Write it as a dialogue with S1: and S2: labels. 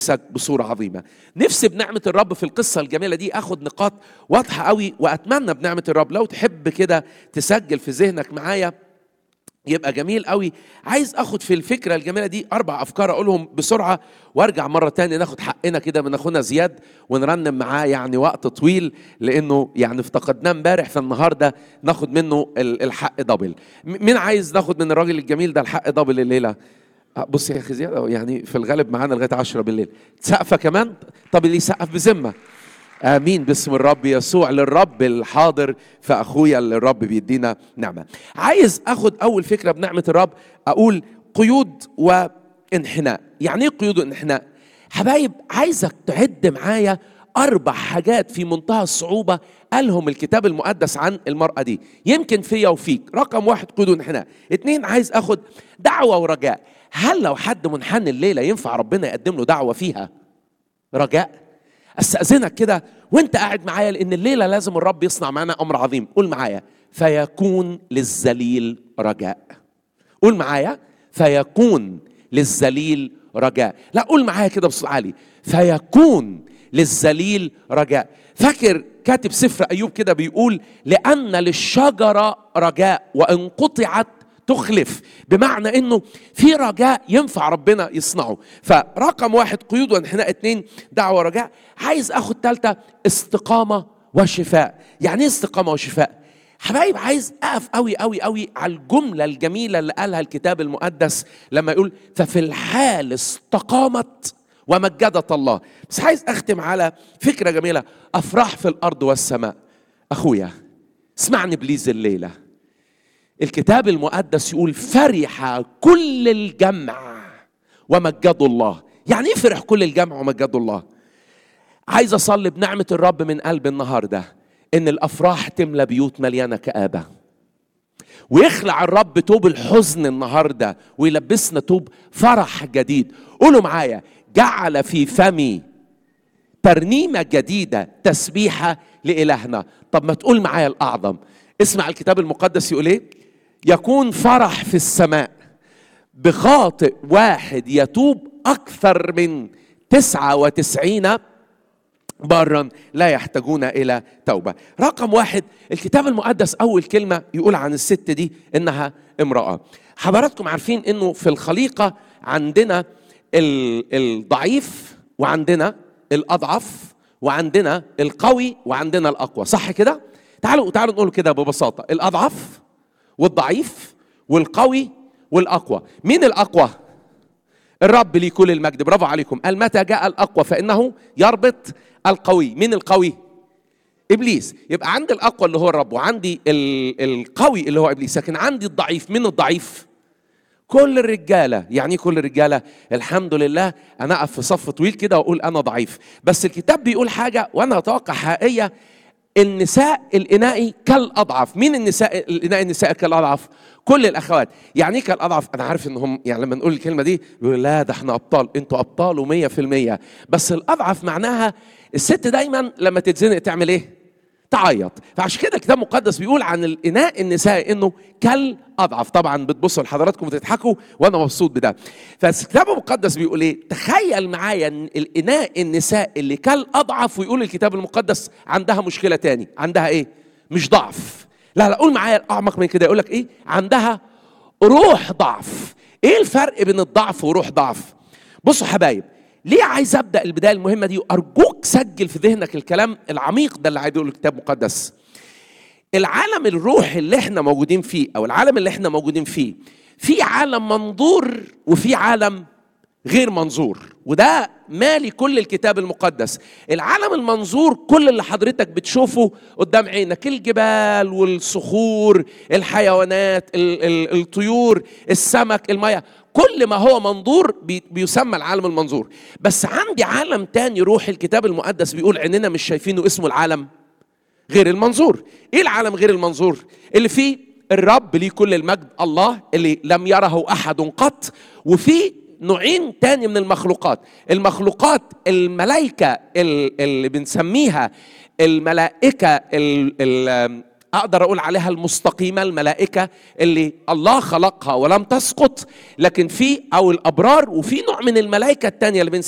S1: نفسك بصورة عظيمة نفسي بنعمة الرب في القصة الجميلة دي أخد نقاط واضحة قوي وأتمنى بنعمة الرب لو تحب كده تسجل في ذهنك معايا يبقى جميل قوي عايز اخد في الفكره الجميله دي اربع افكار اقولهم بسرعه وارجع مره تاني ناخد حقنا كده من اخونا زياد ونرنم معاه يعني وقت طويل لانه يعني افتقدناه امبارح فالنهارده ناخد منه ال- الحق دبل م- مين عايز ناخد من الراجل الجميل ده الحق دبل الليله آه، بص يا اخي زياد أهو يعني في الغالب معانا لغايه 10 بالليل سقفه كمان طب اللي يسقف بذمه امين باسم الرب يسوع للرب الحاضر فاخويا اللي الرب بيدينا نعمه عايز اخد اول فكره بنعمه الرب اقول قيود وانحناء يعني ايه قيود وانحناء حبايب عايزك تعد معايا اربع حاجات في منتهى الصعوبه قالهم الكتاب المقدس عن المراه دي يمكن فيا وفيك رقم واحد قيود وانحناء اتنين عايز اخد دعوه ورجاء هل لو حد منحن الليله ينفع ربنا يقدم له دعوه فيها رجاء استاذنك كده وانت قاعد معايا لان الليله لازم الرب يصنع معانا امر عظيم قول معايا فيكون للذليل رجاء قول معايا فيكون للذليل رجاء لا قول معايا كده بصوت عالي فيكون للذليل رجاء فاكر كاتب سفر ايوب كده بيقول لان للشجره رجاء وان قطعت تخلف بمعنى انه في رجاء ينفع ربنا يصنعه فرقم واحد قيود وانحناء اتنين دعوة رجاء عايز اخد تالتة استقامة وشفاء يعني ايه استقامة وشفاء حبايب عايز اقف قوي قوي قوي على الجملة الجميلة اللي قالها الكتاب المقدس لما يقول ففي الحال استقامت ومجدت الله بس عايز اختم على فكرة جميلة افراح في الارض والسماء اخويا اسمعني بليز الليله الكتاب المقدس يقول فرح كل الجمع ومجدوا الله يعني ايه فرح كل الجمع ومجدوا الله عايز اصلي بنعمه الرب من قلب النهارده ان الافراح تملى بيوت مليانه كابه ويخلع الرب توب الحزن النهارده ويلبسنا توب فرح جديد قولوا معايا جعل في فمي ترنيمه جديده تسبيحه لالهنا طب ما تقول معايا الاعظم اسمع الكتاب المقدس يقول ايه يكون فرح في السماء بخاطئ واحد يتوب أكثر من تسعة وتسعين برا لا يحتاجون إلى توبة رقم واحد الكتاب المقدس أول كلمة يقول عن الست دي إنها امرأة حضراتكم عارفين إنه في الخليقة عندنا ال- الضعيف وعندنا الأضعف وعندنا القوي وعندنا الأقوى صح كده؟ تعالوا تعالوا نقول كده ببساطة الأضعف والضعيف والقوي والاقوى مين الاقوى الرب ليه كل المجد برافو عليكم قال متى جاء الاقوى فانه يربط القوي مين القوي ابليس يبقى عندي الاقوى اللي هو الرب وعندي ال- القوي اللي هو ابليس لكن عندي الضعيف مين الضعيف كل الرجاله يعني إيه كل الرجاله الحمد لله انا اقف في صف طويل كده واقول انا ضعيف بس الكتاب بيقول حاجه وانا اتوقع حقيقيه النساء الانائي كالاضعف مين النساء الاناء النساء كالاضعف كل الاخوات يعني ايه كالاضعف انا عارف ان هم يعني لما نقول الكلمه دي بيقول لا ده احنا ابطال انتوا ابطال ومية في المية بس الاضعف معناها الست دايما لما تتزنق تعمل ايه تعيط فعشان كده الكتاب المقدس بيقول عن الاناء النسائي انه كالاضعف طبعا بتبصوا لحضراتكم وتضحكوا وانا مبسوط بده فالكتاب المقدس بيقول ايه تخيل معايا ان الاناء النساء اللي كالاضعف ويقول الكتاب المقدس عندها مشكله تاني عندها ايه مش ضعف لا لا قول معايا اعمق من كده يقول لك ايه عندها روح ضعف ايه الفرق بين الضعف وروح ضعف بصوا حبايب ليه عايز ابدا البدايه المهمه دي وارجوك سجل في ذهنك الكلام العميق ده اللي عايز يقوله الكتاب المقدس العالم الروحي اللي احنا موجودين فيه او العالم اللي احنا موجودين فيه في عالم منظور وفي عالم غير منظور وده مالي كل الكتاب المقدس العالم المنظور كل اللي حضرتك بتشوفه قدام عينك الجبال والصخور الحيوانات ال- ال- الطيور السمك المياه كل ما هو منظور بي- بيسمى العالم المنظور بس عندي عالم تاني روحي الكتاب المقدس بيقول عيننا مش شايفينه اسمه العالم غير المنظور ايه العالم غير المنظور اللي فيه الرب ليه كل المجد الله اللي لم يره احد قط وفي نوعين تاني من المخلوقات المخلوقات الملائكة ال- اللي بنسميها الملائكة ال ال اقدر اقول عليها المستقيمه الملائكه اللي الله خلقها ولم تسقط لكن في او الابرار وفي نوع من الملائكه التانيه اللي بنسميها